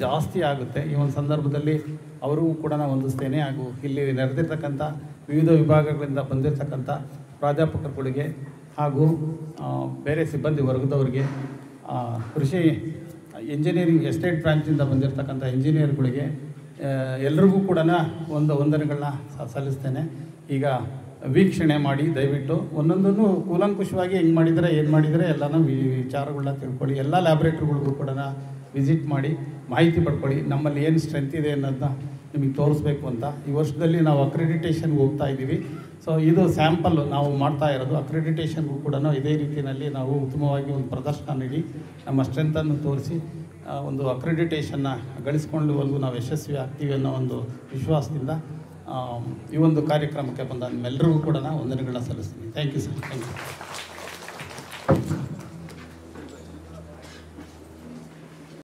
ಜಾಸ್ತಿ ಆಗುತ್ತೆ ಈ ಒಂದು ಸಂದರ್ಭದಲ್ಲಿ ಅವರಿಗೂ ಕೂಡ ನಾನು ಹೊಂದಿಸ್ತೇನೆ ಹಾಗೂ ಇಲ್ಲಿ ನೆರೆದಿರ್ತಕ್ಕಂಥ ವಿವಿಧ ವಿಭಾಗಗಳಿಂದ ಬಂದಿರತಕ್ಕಂಥ ಪ್ರಾಧ್ಯಾಪಕರುಗಳಿಗೆ ಹಾಗೂ ಆ, ಬೇರೆ ಸಿಬ್ಬಂದಿ ವರ್ಗದವರಿಗೆ ಆ, ಕೃಷಿ ಇಂಜಿನಿಯರಿಂಗ್ ಎಸ್ಟೇಟ್ ಬ್ರಾಂಚಿಂದ ಬಂದಿರತಕ್ಕಂಥ ಇಂಜಿನಿಯರ್ಗಳಿಗೆ ಆ, ಎಲ್ರಿಗೂ ಕೂಡ ಒಂದು ವಂದನೆಗಳನ್ನ ಸ- ಸಲ್ಲಿಸ್ತೇನೆ ಈಗ ವೀಕ್ಷಣೆ ಮಾಡಿ ದಯವಿಟ್ಟು ಒಂದೊಂದನ್ನು ಕೂಲಂಕುಷವಾಗಿ ಹೆಂಗೆ ಮಾಡಿದರೆ ಏನು ಮಾಡಿದರೆ ಎಲ್ಲನೂ ವಿ ವಿಚಾರಗಳನ್ನ ತಿಳ್ಕೊಳ್ಳಿ ಎಲ್ಲ ಲ್ಯಾಬ್ರೇಟ್ರಿಗಳಿಗೂ ಕೂಡ ವಿಸಿಟ್ ಮಾಡಿ ಮಾಹಿತಿ ಪಡ್ಕೊಳ್ಳಿ ನಮ್ಮಲ್ಲಿ ಏನು ಸ್ಟ್ರೆಂತ್ ಇದೆ ಅನ್ನೋದನ್ನ ನಿಮಗೆ ತೋರಿಸ್ಬೇಕು ಅಂತ ಈ ವರ್ಷದಲ್ಲಿ ನಾವು ಅಕ್ರೆಡಿಟೇಷನ್ಗೆ ಹೋಗ್ತಾ ಇದ್ದೀವಿ ಸೊ ಇದು ಸ್ಯಾಂಪಲ್ ನಾವು ಮಾಡ್ತಾ ಇರೋದು ಅಕ್ರೆಡಿಟೇಷನ್ಗೂ ಕೂಡ ಇದೇ ರೀತಿಯಲ್ಲಿ ನಾವು ಉತ್ತಮವಾಗಿ ಒಂದು ಪ್ರದರ್ಶನ ನೀಡಿ ನಮ್ಮ ಸ್ಟ್ರೆಂತನ್ನು ತೋರಿಸಿ ಆ, ಒಂದು ಅಕ್ರೆಡಿಟೇಷನ್ನ ಗಳಿಸ್ಕೊಳ್ಳುವಲ್ಲೂ ನಾವು ಯಶಸ್ವಿ ಆಗ್ತೀವಿ ಅನ್ನೋ ಒಂದು ವಿಶ್ವಾಸದಿಂದ ಆ, ಈ ಒಂದು ಕಾರ್ಯಕ್ರಮಕ್ಕೆ ಬಂದ ನಿಮ್ಮೆಲ್ಲರಿಗೂ ಕೂಡ ವಂದನೆಗಳನ್ನ ಸಲ್ಲಿಸ್ತೀನಿ thank you sir thank you